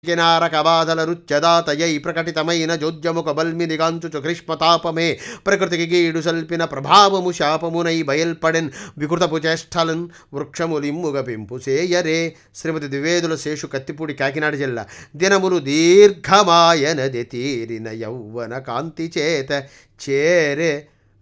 కినారక బాధల రుచ్యదాతయై ప్రకటితమైన జోద్యముక బల్మిదిగాంచుచు గ్రీష్మతాపమే ప్రకృతికి గీడు సల్పిన ప్రభావము శాపమునై బయల్పడెన్ వికృతపు చేష్టలన్ వృక్షములిమ్ముగ పెంపు సేయరే శ్రీమతి ద్వివేదుల శేషు కత్తిపూడి కాకినాడ జిల్లా దినములు దీర్ఘమాయనది తీరిన యౌవన కాంతి చేత చేరే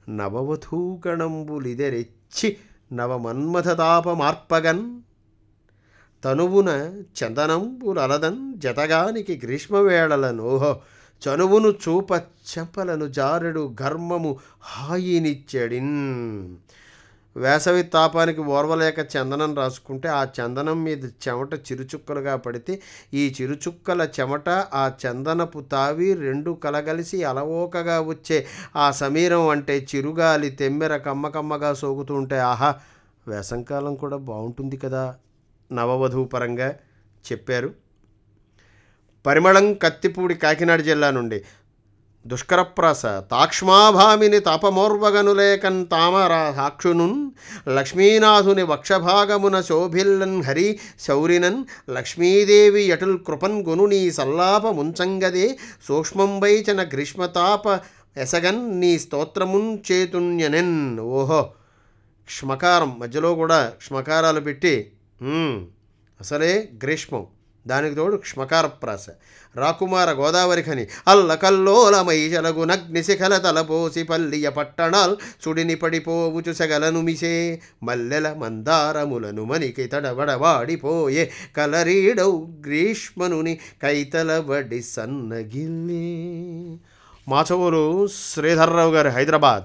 నవవధూగణంబులిదెరెచ్చి నవమన్మథతాపమార్పగన్ తనువున చందనంబులలదన్ జతగానికి గ్రీష్మవేళలను ఓహో చనువును చూప చెంపలను జారెడు ఘర్మము హాయినిచ్చెడిన్ వేసవి తాపానికి ఓర్వలేక చందనం రాసుకుంటే ఆ చందనం మీద చెమట చిరుచుక్కలుగా పడితే ఈ చిరుచుక్కల చెమట ఆ చందనపు తావి రెండు కలగలిసి అలవోకగా వచ్చే ఆ సమీరం అంటే చిరుగాలి తెమ్మెర కమ్మకమ్మగా సోకుతుంటే ఆహా వేసంకాలం కూడా బాగుంటుంది కదా నవవధువు పరంగా చెప్పారు పరిమళం కత్తిపూడి కాకినాడ జిల్లా నుండి దుష్కరప్రాస తాక్ష్మాభామిని తాపమోర్వగనులేకన్ తామరా సాక్షునున్ లక్ష్మీనాథుని వక్షభాగమున శోభిల్లన్ హరి శౌరినన్ లక్ష్మీదేవి యటుల్ కృపన్ గునుని సల్లాప ముంచంగదే సూక్ష్మంబైచన గ్రీష్మతాప ఎసగన్ నీ స్తోత్రమున్ చేతున్యనెన్ ఓహో క్ష్మకారం మధ్యలో కూడా క్ష్మకారాలు పెట్టి మ్మ్, అసలే గ్రీష్మం దానికి తోడు క్ష్మకార ప్రాస రాకుమార గోదావరి ఖని అల్లకల్లోలమై జలగు నగ్ని శిఖల తలపోసి పల్లియ పట్టణాల్ సుడిని పడిపోవుచు సగలను మిసే మల్లెల మందారములను మనికి తడబడవాడిపోయే కలరీడౌ గ్రీష్మనుని కైతలబడి సన్నగిల్లే మాచవూరు శ్రీధర్రావు గారు హైదరాబాద్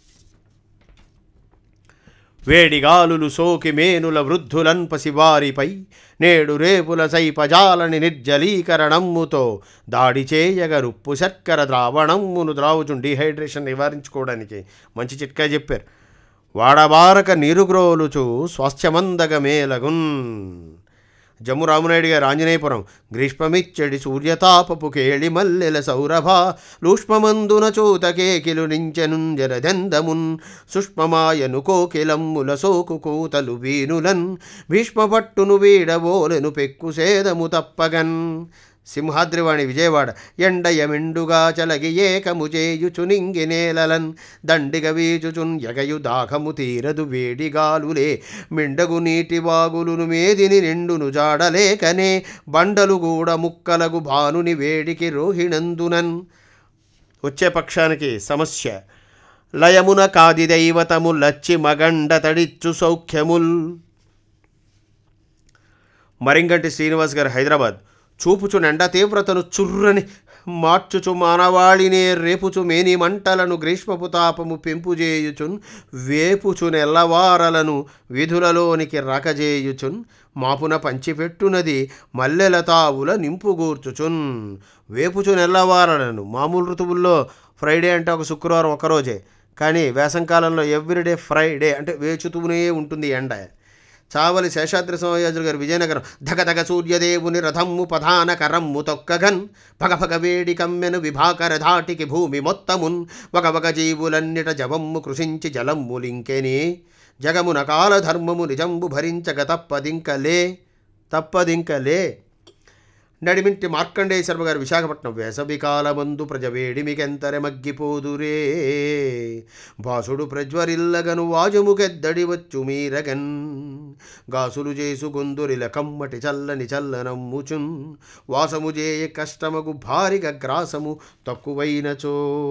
వేడిగాలులు సోకి మేనుల వృద్ధులన్ పసివారిపై నేడు రేపుల సైపజాలని నిర్జలీకరణమ్ముతో దాడి చేయగ రుప్పు శర్కర ద్రావణమ్మును ద్రావుచుం డిహైడ్రేషన్ నివారించుకోవడానికి మంచి చిట్కా చెప్పారు వాడబారక నీరుగ్రోలుచు స్వాస్థ్యమందగ మేలగున్ జమ్ము రామనాయుడు గారు ఆంజనేయపురం గ్రీష్మమిచ్చడి సూర్యతాపపు కేళి మల్లెల సౌరభ లూష్మమందున చూతకే కిలు నించెనుంజరదెందమున్ సుష్మమాయను కోకిలమ్ముల సోకు కూతలు వీనులన్ భీష్మపట్టును వీడబోలెను పెక్కు సేదము తప్పగన్ సింహాద్రివాణి విజయవాడ ఎండయమెండుగా చలగి ఏకము చేయుచు నింగి నేలలన్ దండిగ వీచుచున్ ఎగయు దాహము తీరదు వేడిగాలులే మిండగు నీటి వాగులును మేదిని నిండును జాడలేకనే బండలు కూడా ముక్కలగు భానుని వేడికి రోహిణందునన్ వచ్చే పక్షానికి సమస్య లయమున కాది దైవతము లచ్చి మగండ తడిచ్చు సౌఖ్యముల్ మరింగంటి శ్రీనివాస్ గారు హైదరాబాద్ చూపుచు నెండ తీవ్రతను చుర్రని మార్చుచు మానవాళినే రేపుచు మేని మంటలను గ్రీష్మపు తాపము పెంపుజేయుచున్ వేపుచు నెల్లవారలను విధులలోనికి రకజేయుచున్ మాపున పంచిపెట్టునది మల్లెల తావుల నింపుగూర్చుచున్ వేపుచు నెల్లవారలను మామూలు ఋతువుల్లో ఫ్రైడే అంటే ఒక శుక్రవారం ఒకరోజే కానీ వేసంకాలంలో ఎవ్రీడే ఫ్రైడే అంటే వేచుతూనే ఉంటుంది ఎండ చావలి శేషాద్రి సోమయాజులు గారు విజయనగరం ధగధగ సూర్యదేవుని రథమ్ము ప్రధాన కరమ్ము తొక్కగన్ భగభగ వేడి కమ్మెను విభాకర ధాటికి భూమి మొత్తమున్ ఒక ఒక జీవులన్నిట జవమ్ము కృషించి జలమ్ములింకెని జగమున కాలధర్మము నిజంబు భరించగ తప్పదింకలే తప్పదింకలే నడిమింటి మార్కండేయ శర్మ గారు విశాఖపట్నం వేసవి కాలమందు ప్రజవేడిమికెంతరె మగ్గిపోదురే భాసుడు ప్రజ్వరిల్లగను వాజముకెద్దడి వచ్చు మీరగన్ గాసులు చేసుకొందురిల కమ్మటి చల్లని చల్లనమ్ముచున్ వాసము చేయ కష్టమగు భారిగ గ్రాసము తక్కువైనచో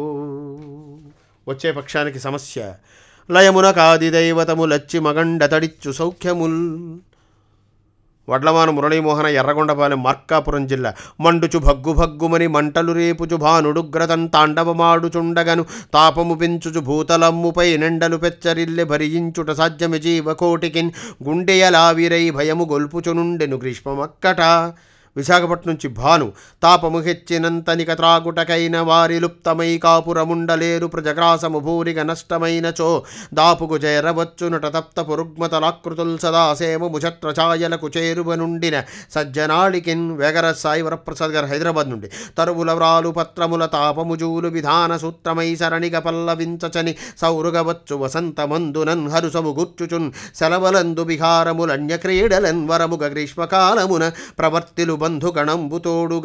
వచ్చే పక్షానికి సమస్య లయమున కాది దైవతము లచ్చి మగండ తడిచ్చు సౌఖ్యముల్ వడ్లమాన మురళీమోహన ఎర్రగొండపాలెం మార్కాపురం జిల్లా మండుచు భగ్గు భగ్గుమని మంటలు రేపుచు భానుడుగ్రతన్ తాండవమాడుచుండగను తాపము పెంచుచు భూతలమ్ముపై నెండలు పెచ్చరిల్లె భరించుట సాధ్యమి జీవకోటికిన్ గుండెయలావిరై భయము గొల్పుచునుండెను గ్రీష్మమక్కట విశాఖపట్నం నుంచి భాను తాపము హెచ్చినంతనిక త్రాగుటకైన వారి లుప్తమై కాపురముండలేరు ప్రజగ్రాసము భూరిగ నష్టమైనచో దాపుకు చేరవచ్చునుట తప్త పురుగ్మతలాకృతుల్ సదాసేమము ఛత్రఛాయలకు చేరువనుండిన సజ్జనాళికిన్ వేగర సాయి వరప్రసాద్ గారు హైదరాబాద్ నుండి తరువుల వ్రాలు పత్రముల తాపము జూలు విధాన సూత్రమై సరణిగ పల్లవించచని సౌరుగవచ్చు వసంతమందునన్ హరుసము గుర్చుచున్ సెలవలందు విహారములన్య క్రీడలన్ వరముగ గ్రీష్మకాలమున ప్రవర్తిలు బంధుగణంబు తోడుగా